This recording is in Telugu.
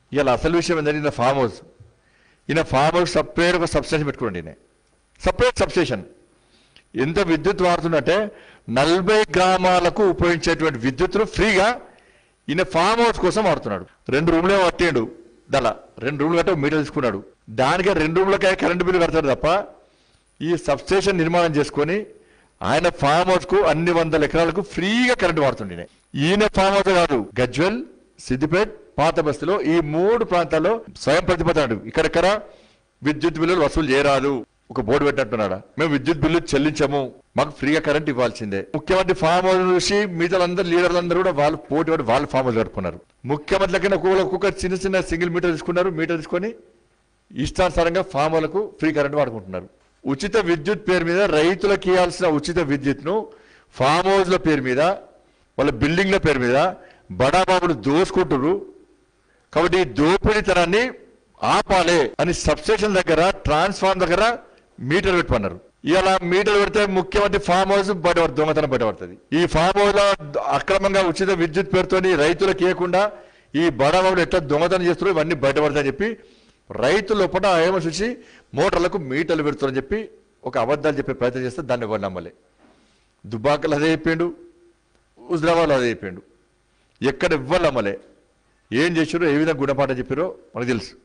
ఇవాళ అసలు విషయం ఏంటంటే ఈయన ఫామ్ హౌస్ ఈయన ఫామ్ హౌస్ సపరేట్ ఒక సబ్స్టేషన్ పెట్టుకోండి ఈయన సపరేట్ సబ్స్టేషన్ ఎంత విద్యుత్ వాడుతుందంటే నలభై గ్రామాలకు ఉపయోగించేటువంటి విద్యుత్తును ఫ్రీగా ఈయన ఫామ్ హౌస్ కోసం వాడుతున్నాడు రెండు రూమ్లే పట్టిండు దళ రెండు రూమ్లు కట్ట మీటర్ తీసుకున్నాడు దానికే రెండు రూమ్లకే కరెంటు బిల్లు కడతాడు తప్ప ఈ సబ్స్టేషన్ నిర్మాణం చేసుకొని ఆయన ఫామ్ హౌస్ కు అన్ని వందల ఎకరాలకు ఫ్రీగా కరెంటు వాడుతుండే ఈయన ఫామ్ హౌస్ కాదు గజ్వెల్ సిద్దిపేట్ పాత బస్తీలో ఈ మూడు ప్రాంతాల్లో స్వయం ప్రతిపత్తాడు ఇక్కడెక్కడ విద్యుత్ బిల్లులు వసూలు చేయరాదు ఒక బోర్డు పెట్టినట్టున్నాడా మేము విద్యుత్ బిల్లు చెల్లించము మాకు ఫ్రీగా కరెంట్ ఇవ్వాల్సిందే ముఖ్యమంత్రి ఫామ్ హౌస్ చూసి మిగతా అందరూ లీడర్లు అందరూ కూడా వాళ్ళు పోటీ పడి వాళ్ళు ఫామ్ హౌస్ కట్టుకున్నారు ముఖ్యమంత్రి కింద ఒక్కొక్క ఒక్కొక్క చిన్న చిన్న సింగిల్ మీటర్ తీసుకున్నారు మీటర్ తీసుకొని ఇష్టానుసారంగా ఫామ్ హౌలకు ఫ్రీ కరెంట్ వాడుకుంటున్నారు ఉచిత విద్యుత్ పేరు మీద రైతులకు ఇవ్వాల్సిన ఉచిత విద్యుత్ను ఫామ్ హౌస్ల పేరు మీద వాళ్ళ బిల్డింగ్ల పేరు మీద బడాబాబులు దోసుకుంటున్నారు కాబట్టి ఈ దోపిడీతనాన్ని ఆపాలి అని సబ్స్టేషన్ దగ్గర ట్రాన్స్ఫార్మ్ దగ్గర మీటర్ పెట్టుకున్నారు ఇలా మీటర్ పెడితే ముఖ్యమంత్రి ఫామ్ హౌస్ బయటపడుతుంది దొంగతనం బయటపడుతుంది ఈ ఫామ్ హౌస్ లో అక్రమంగా ఉచిత విద్యుత్ పేరుతోని రైతులకు ఇవ్వకుండా ఈ బడాబాబులు ఎట్లా దొంగతనం చేస్తున్నారో ఇవన్నీ బయటపడతాయని చెప్పి రైతు లోపల ఏమో చూసి మోటార్లకు మీటర్లు పెడుతున్నారని చెప్పి ఒక అబద్ధాలు చెప్పే ప్రయత్నం చేస్తే దాన్ని ఎవరు నమ్మలే దుబాకలు అదే చెప్పిండు హుజరాబాద్ అదే చెప్పిండు ఎక్కడ ఇవ్వాలి నమ్మలే ఏం చేసారో ఏ విధంగా గుణపాఠం చెప్పారో మనకు తెలుసు